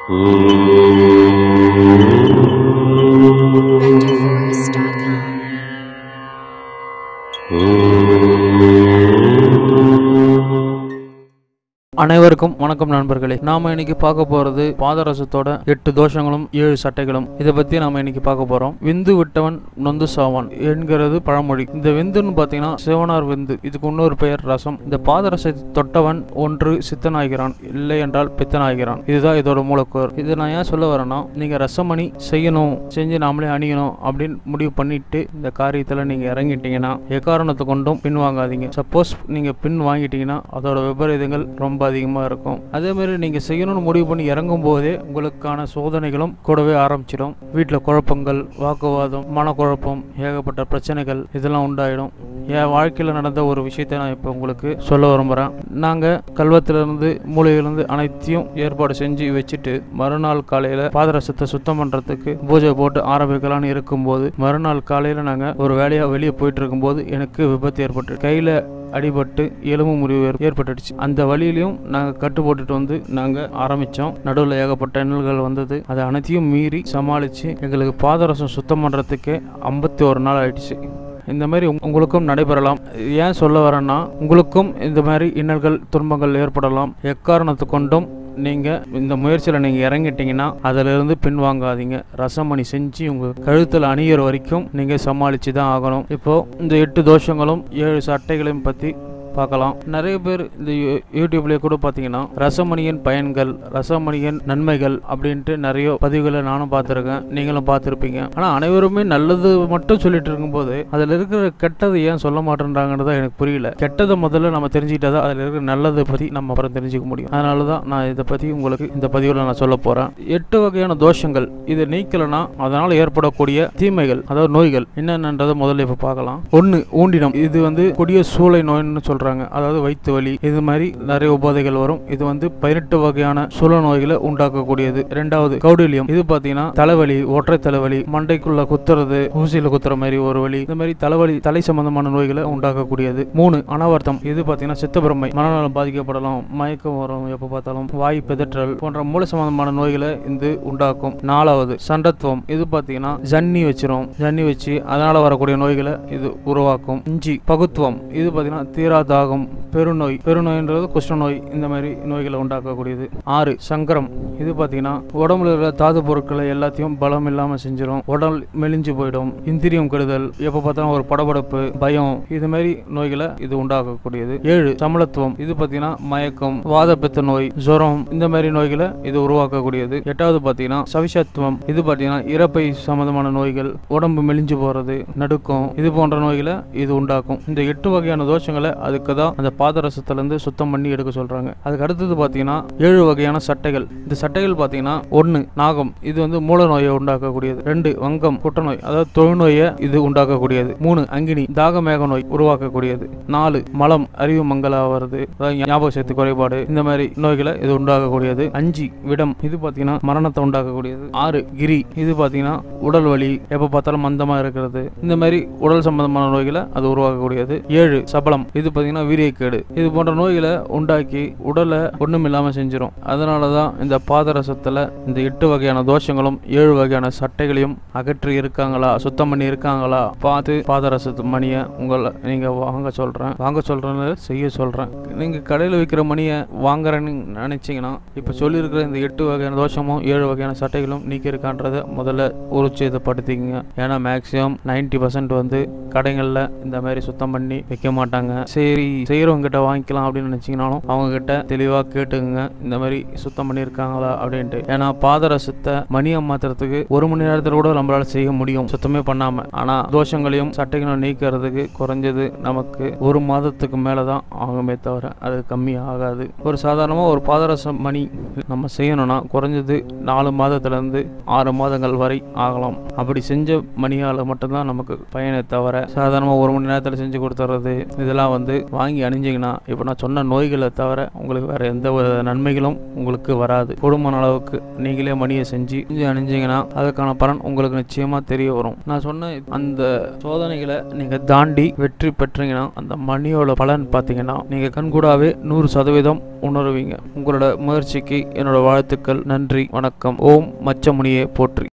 BenderForest.com. அனைவருக்கும் வணக்கம் நண்பர்களே நாம இன்னைக்கு பார்க்க போறது பாதரசத்தோட எட்டு தோஷங்களும் ஏழு சட்டைகளும் இதை பத்தி நாம இன்னைக்கு பார்க்க போறோம் விந்து விட்டவன் நொந்து சாவான் என்கிறது பழமொழி இந்த விந்துன்னு பாத்தீங்கன்னா சிவனார் விந்து இதுக்கு இன்னொரு பெயர் ரசம் இந்த பாதரசத்தை தொட்டவன் ஒன்று சித்தனாகிறான் இல்லை என்றால் பித்தனாகிறான் இதுதான் இதோட மூலக்கூறு இது நான் ஏன் சொல்ல வரேன்னா நீங்க ரசமணி செய்யணும் செஞ்சு நாமளே அணியணும் அப்படின்னு முடிவு பண்ணிட்டு இந்த காரியத்துல நீங்க இறங்கிட்டீங்கன்னா எக்காரணத்தை கொண்டும் பின் வாங்காதீங்க சப்போஸ் நீங்க பின் வாங்கிட்டீங்கன்னா அதோட விபரீதங்கள் ரொம்ப அதிகமாக இருக்கும் அதே மாதிரி நீங்கள் செய்யணும்னு முடிவு பண்ணி இறங்கும் போதே உங்களுக்கான சோதனைகளும் கூடவே ஆரம்பிச்சிடும் வீட்டில் குழப்பங்கள் வாக்குவாதம் மனக்குழப்பம் ஏகப்பட்ட பிரச்சனைகள் இதெல்லாம் உண்டாயிடும் என் வாழ்க்கையில் நடந்த ஒரு விஷயத்தை நான் இப்போ உங்களுக்கு சொல்ல விரும்புகிறேன் நாங்கள் கல்வத்திலிருந்து மூலிகையிலிருந்து அனைத்தையும் ஏற்பாடு செஞ்சு வச்சுட்டு மறுநாள் காலையில் பாதரசத்தை சுத்தம் பண்ணுறதுக்கு பூஜை போட்டு ஆரம்பிக்கலாம்னு இருக்கும்போது மறுநாள் காலையில் நாங்கள் ஒரு வேலையாக வெளியே போயிட்டு இருக்கும்போது எனக்கு விபத்து ஏற்பட்டு கையில் அடிபட்டு எலும்பு முறிவு ஏற்- ஏற்பட்டுடுச்சு அந்த வழியிலையும் நாங்கள் கட்டு போட்டுட்டு வந்து நாங்கள் ஆரம்பித்தோம் நடுவில் ஏகப்பட்ட இன்னல்கள் வந்தது அதை அனைத்தையும் மீறி சமாளித்து எங்களுக்கு பாதரசம் சுத்தம் பண்ணுறதுக்கே ஐம்பத்தி ஒரு நாள் ஆயிடுச்சு இந்த மாதிரி உங்க- உங்களுக்கும் நடைபெறலாம் ஏன் சொல்ல வரேன்னா உங்களுக்கும் இந்த மாதிரி இன்னல்கள் துன்பங்கள் ஏற்படலாம் எக்காரணத்து கொண்டும் நீங்கள் இந்த முயற்சியில் நீங்கள் இறங்கிட்டீங்கன்னா அதிலிருந்து பின்வாங்காதீங்க ரசமணி செஞ்சு உங்கள் கழுத்தில் அணியிற வரைக்கும் நீங்கள் சமாளித்து தான் ஆகணும் இப்போது இந்த எட்டு தோஷங்களும் ஏழு சட்டைகளையும் பற்றி பார்க்கலாம் நிறைய பேர் இந்த யூ- யூடியூப்லேயே கூட பார்த்தீங்கன்னா ரசமணியின் பயன்கள் ரசமணியின் நன்மைகள் அப்படின்ட்டு நிறைய பதிவுகளை நானும் பார்த்துருக்கேன் நீங்களும் பார்த்துருப்பீங்க ஆனால் அனைவருமே நல்லது மட்டும் சொல்லிட்டு இருக்கும்போது அதில் இருக்கிற கெட்டது ஏன் சொல்ல மாட்டேன்றாங்கன்னு எனக்கு புரியல கெட்டதை முதல்ல நம்ம தெரிஞ்சுக்கிட்டா தான் அதில் இருக்கிற நல்லதை பற்றி நம்ம அப்புறம் தெரிஞ்சுக்க முடியும் அதனால தான் நான் இதை பற்றி உங்களுக்கு இந்த பதிவில் நான் சொல்ல போகிறேன் எட்டு வகையான தோஷங்கள் இதை நீக்கலைன்னா அதனால் ஏற்படக்கூடிய தீமைகள் அதாவது நோய்கள் என்னென்னன்றதை முதல்ல இப்போ பார்க்கலாம் ஒன்று ஊண்டினம் இது வந்து கொடிய சூளை நோய்னு சொல்கிறாங்க அதாவது வயிற்று வலி இது மாதிரி நிறைய உபாதைகள் வரும் இது வந்து பதினெட்டு வகையான சூழ நோய்களை உண்டாக்கக்கூடியது ரெண்டாவது கௌடில்யம் இது பார்த்தீங்கன்னா தலைவலி ஒற்றை தலைவலி மண்டைக்குள்ள குத்துறது ஊசியில் குத்துற மாதிரி ஒரு வலி இந்த மாதிரி தலைவலி தலை சம்பந்தமான நோய்களை உண்டாக்கக்கூடியது மூணு அனாவர்த்தம் இது பார்த்தீங்கன்னா சித்தப்பிரமை மனநலம் பாதிக்கப்படலாம் மயக்கம் வரும் எப்போ பார்த்தாலும் வாய் பிதற்றல் போன்ற மூளை சம்பந்தமான நோய்களை இது உண்டாக்கும் நாலாவது சண்டத்துவம் இது பார்த்தீங்கன்னா ஜன்னி வச்சிரும் ஜன்னி வச்சு அதனால வரக்கூடிய நோய்களை இது உருவாக்கும் இஞ்சி பகுத்துவம் இது பார்த்தீங்கன்னா தீரா தாகம் பெருநோய் பெருநோய்ன்றது குஷ்டநோய் இந்த மாதிரி நோய்களை உண்டாக்கக்கூடியது ஆறு சங்கரம் இது பார்த்தீங்கன்னா உடம்புல இருக்கிற தாது பொருட்களை எல்லாத்தையும் பலம் இல்லாமல் செஞ்சிடும் உடல் மெலிஞ்சு போயிடும் இந்திரியம் கெடுதல் எப்போ பார்த்தாலும் ஒரு படபடப்பு பயம் இது மாதிரி நோய்களை இது உண்டாக்கக்கூடியது ஏழு சமலத்துவம் இது பார்த்தீங்கன்னா மயக்கம் வாதப்பித்த நோய் ஜுரம் இந்த மாதிரி நோய்களை இது உருவாக்கக்கூடியது எட்டாவது பார்த்தீங்கன்னா சவிஷத்துவம் இது பார்த்தீங்கன்னா இறப்பை சம்பந்தமான நோய்கள் உடம்பு மெலிஞ்சு போறது நடுக்கம் இது போன்ற நோய்களை இது உண்டாக்கும் இந்த எட்டு வகையான தோஷங்களை அதுக்கு தான் அந்த பாதரசத்திலேருந்து சுத்தம் பண்ணி எடுக்க சொல்றாங்க அதுக்கு அடுத்தது பார்த்தீங்கன்னா ஏழு வகையான சட்டைகள் இந்த சட்டைகள் பார்த்தீங்கன்னா ஒன்று நாகம் இது வந்து மூல நோயை உண்டாக்கக்கூடியது ரெண்டு வங்கம் குட்டநோய் அதாவது தொழுநோயை இது உண்டாக்கக்கூடியது மூணு அங்கினி தாகமேக நோய் உருவாக்கக்கூடியது நாலு மலம் அறிவு மங்கலா வருது அதாவது ஞாபக சக்தி குறைபாடு இந்த மாதிரி நோய்களை இது உண்டாக்கக்கூடியது அஞ்சு விடம் இது பார்த்தீங்கன்னா மரணத்தை உண்டாக்கக்கூடியது ஆறு கிரி இது பார்த்தீங்கன்னா உடல் வலி எப்போ பார்த்தாலும் மந்தமா இருக்கிறது இந்த மாதிரி உடல் சம்பந்தமான நோய்களை அது உருவாக்கக்கூடியது ஏழு சபலம் இது பார்த்தீங்கன்னா வீரியக்கேடு இது போன்ற நோய்களை உண்டாக்கி உடலை ஒன்றும் இல்லாமல் செஞ்சிடும் அதனால தான் இந்த பாதரசத்தில் இந்த எட்டு வகையான தோஷங்களும் ஏழு வகையான சட்டைகளையும் அகற்றி இருக்காங்களா சுத்தம் பண்ணி இருக்காங்களா பார்த்து பாதரசத்து மணியை உங்களை நீங்கள் வாங்க சொல்கிறேன் வாங்க சொல்கிறேன்னு செய்ய சொல்கிறேன் நீங்கள் கடையில் விற்கிற மணியை வாங்குறேன்னு நினச்சிங்கன்னா இப்போ சொல்லியிருக்கிற இந்த எட்டு வகையான தோஷமும் ஏழு வகையான சட்டைகளும் நீக்கி இருக்கான்றதை முதல்ல உருச்சிதப்படுத்திக்கங்க ஏன்னா மேக்ஸிமம் 90% பர்சன்ட் வந்து கடைகளில் இந்த மாதிரி சுத்தம் பண்ணி வைக்க மாட்டாங்க சரி செய்கிறவங்க கிட்ட வாங்கிக்கலாம் அப்படின்னு நினச்சிங்கனாலும் அவங்க கிட்ட தெளிவாக கேட்டுக்குங்க இந்த மாதிரி சுத்தம் பண்ணியிருக்காங்களா அப்படின்ட்டு ஏன்னா பாதரசத்தை மணியை மாத்துறதுக்கு ஒரு மணி நேரத்தில் கூட நம்மளால செய்ய முடியும் சுத்தமே பண்ணாம ஆனா தோஷங்களையும் சட்டைகளையும் நீக்கிறதுக்கு குறைஞ்சது நமக்கு ஒரு மாதத்துக்கு மேலே தான் ஆகுமே தவிர அது கம்மி ஆகாது ஒரு சாதாரணமாக ஒரு பாதரசம் மணி நம்ம செய்யணும்னா குறைஞ்சது நாலு மாதத்துலேருந்து ஆறு மாதங்கள் வரை ஆகலாம் அப்படி செஞ்ச மணியால் மட்டும்தான் நமக்கு பயனை தவிர சாதாரணமாக ஒரு மணி நேரத்தில் செஞ்சு கொடுத்துறது இதெல்லாம் வந்து வாங்கி அணிஞ்சிங்கன்னா இப்போ நான் சொன்ன நோய்களை தவிர உங்களுக்கு வேற எந்த ஒரு நன்மைகளும் உங்களுக்கு வராது கூடுமான அளவுக்கு நீங்களே மணியை செஞ்சு செஞ்சு அணிஞ்சிங்கன்னா அதுக்கான பலன் உங்களுக்கு நிச்சயமாக தெரிய வரும் நான் சொன்ன அந்த சோதனைகளை நீங்கள் தாண்டி வெற்றி பெற்றீங்கன்னா அந்த மணியோட பலன் பார்த்தீங்கன்னா நீங்கள் கண்கூடாவே நூறு சதவீதம் உணருவீங்க உங்களோட முயற்சிக்கு என்னோட வாழ்த்துக்கள் நன்றி வணக்கம் ஓம் மச்சமுனியே போற்றி